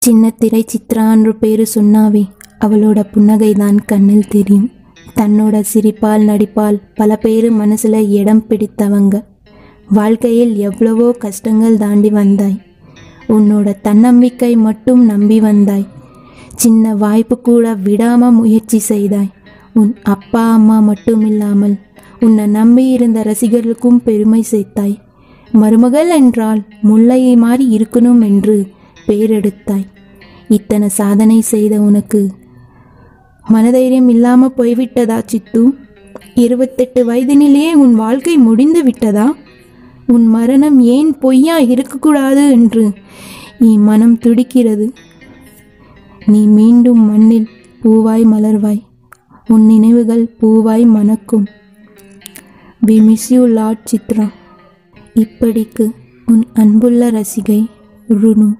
சின்ன திரை சித்ரான்ற பேரு சொன்னாவே அவளோட புன்னகைதான் கண்ணில் தெரியும் தன்னோட சிரிப்பால் நடிப்பால் பல பேர் மனசுல இடம் பிடித்தவங்க வாழ்க்கையில் எவ்வளவோ கஷ்டங்கள் தாண்டி வந்தாய் உன்னோட தன்னம்பிக்கை மட்டும் நம்பி வந்தாய் சின்ன வாய்ப்பு கூட விடாம முயற்சி செய்தாய் உன் அப்பா அம்மா மட்டும் இல்லாமல் உன்னை நம்பி இருந்த ரசிகர்களுக்கும் பெருமை சேர்த்தாய் மருமகள் என்றால் முல்லையை மாறி இருக்கணும் என்று பேரெடுத்தாய் இத்தனை சாதனை செய்த உனக்கு மனதைரியம் இல்லாம போய்விட்டதா சித்து இருபத்தெட்டு வயதினிலேயே உன் வாழ்க்கை முடிந்து விட்டதா உன் மரணம் ஏன் பொய்யா இருக்கக்கூடாது என்று என் மனம் துடிக்கிறது நீ மீண்டும் மண்ணில் பூவாய் மலர்வாய் உன் நினைவுகள் பூவாய் மணக்கும் we miss you lord Chitra இப்படிக்கு உன் அன்புள்ள ரசிகை ருணு